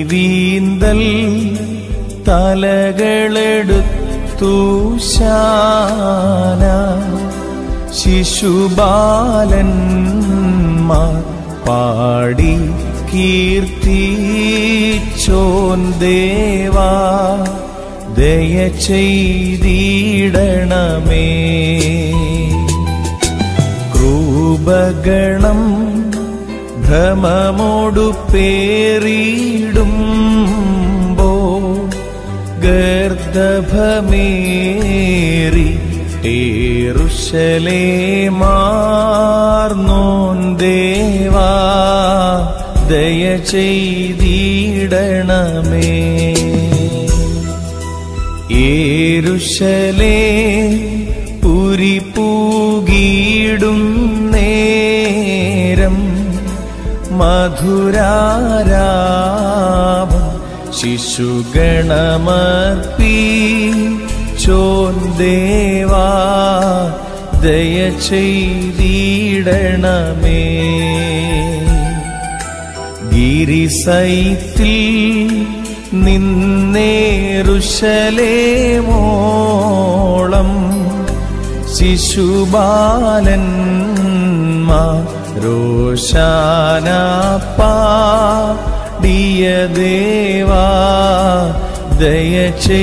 വീന്തൽ തലകളെടുത്തു ശാന ശിശുബാലന്മാർ പാടി കീർത്തിച്ചോൻ ദേവാ ദയ ചെയ്തിടണമേ ക്രൂപഗണം ഭ്രമമോടു പേറിയിടുമ്പോ ഗർദഭമേറി ഏറുശലേ മാർന്നോൻ ദേവാ ദയ ചെയ്തിടണമേ ഏരുശലേ പുരി പൂകിയിടും നേരം മധുരാരാവം ശിശുഗണമർപ്പി ചോൻ ദേവാ ദയ ചെയ്തിടണമേ ഗിരിസൈത്തിൽ നിന്നേറുശലേമോളം ശിശുബാലന്മാ രോഷാനാപ്പാടിയ ദേവാ ദയ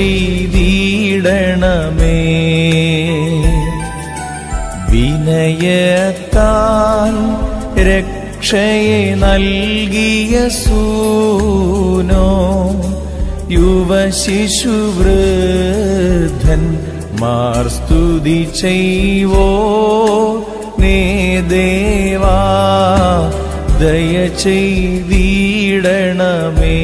ചെയ്തിടണമേ വിനയത്താൽ രക്ഷയെ നൽകിയ സൂനോ യുവശിശുവൃദ്ധൻ മാർ സ്തുതി ചെയ്വോ നേ ദേവാ ദയ ചെയ്തിടണമേ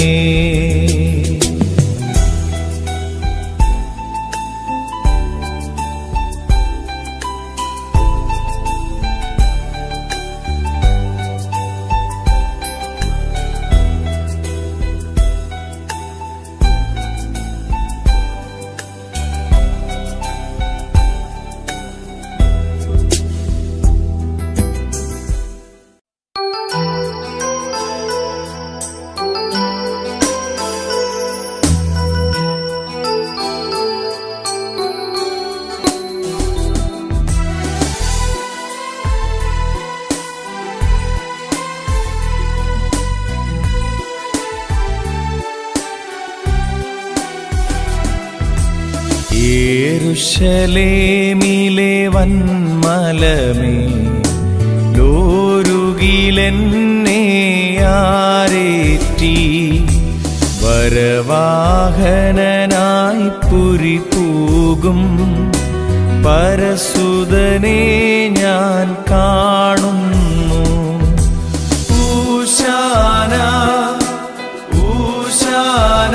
യേരുശലേമിലെ വന്മലമേ ലോരുകിലെന്നെ ആരേറ്റി വരവാഹനനായി പുരി പൂകും പരസുതനെ ഞാൻ കാണുന്നു ഊശാന ഊശാന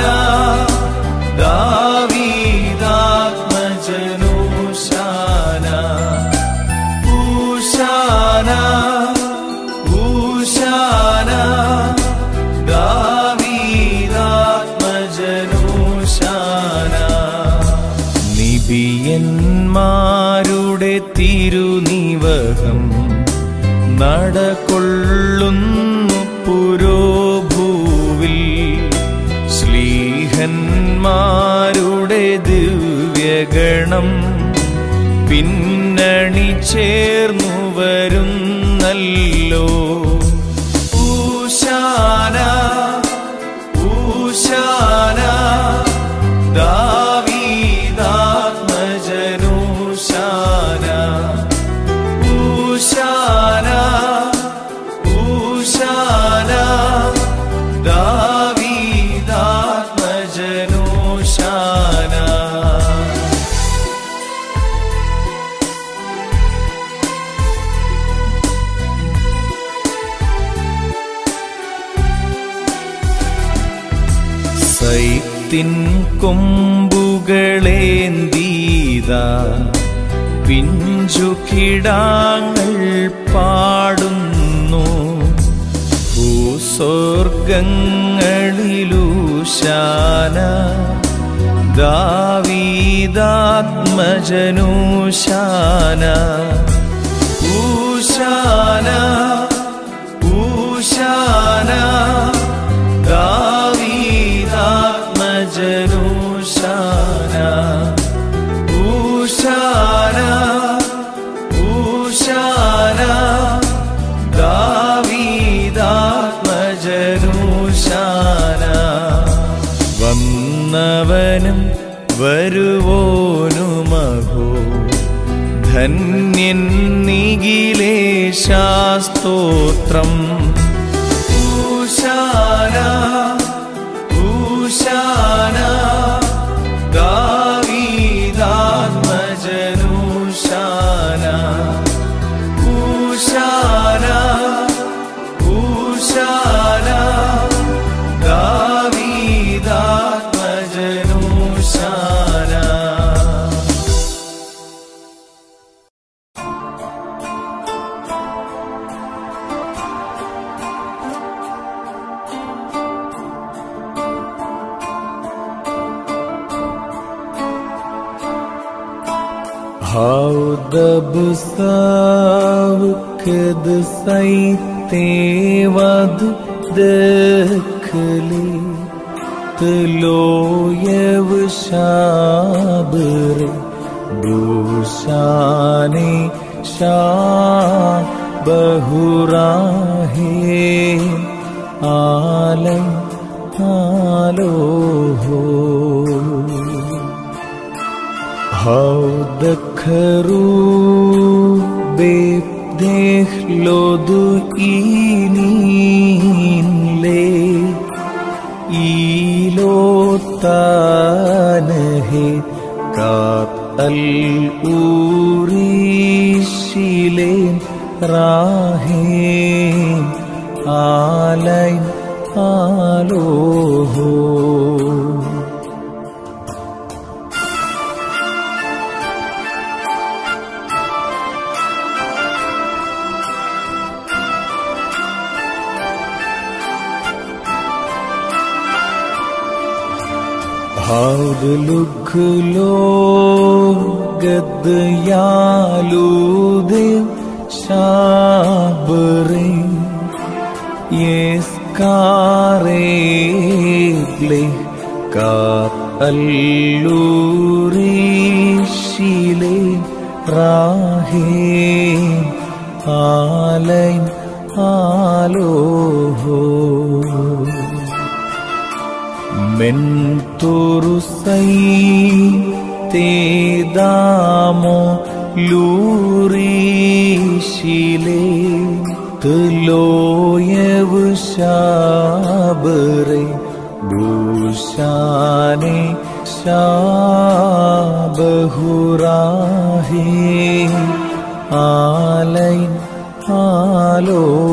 ദാവീദാത്മജനൂശാന ഊശാന ഊശാന ദാവീദാത്മജനൂശാന നിബിയന്മാരുടെ തിരുനിവഹം നടകൊള്ളുന്നു പുരോഭൂവിൽ ശ്ലീഹന്മാരുടെ ദിവ്യഗണം പിന്നണി ചേർന്നു വരുന്നല്ലോ ഊശാന ഊശാന ദാവീദാത്മജനൂശാന ഊശാന ഊശാന ദാവീദാത്മജനൂശാന സൈത്തിൻ കൊമ്പുകളേന്തീത പിഞ്ചു കിടാങ്ങൾ പാടുന്നു ഭൂസ്വർഗങ്ങളിലൂശാന ദാവീദാത്മജനൂശാന ഊശാന ഊശാന ദാവീദാത്മജനൂശാന ഊശാന ഊശാന ദാവീദാത്മജനൂശാന വന്നവനും വരുവോനുമഹോ ധന്യൻ നിഖിലേശാസ്തോത്രം ഊശാന ഊശാന ദാവീദാത്മജനൂശാന ഊശാന ഊശാന ദാവീദാത്മജനൂശാന Haudabsav saitevad dekhli Tloyev shabre Dushane shah bahurahe Alay aloho How the kharu be dekh lo du inin le ilo tan he kat al urishilen rahin alain aloho Howd look lo gad yalu dev shabre yes karegle kat alluri shile rahe alain aloho Menturusai te damo lurishile Tloyev shabre Dushane shabahurahe Alain alo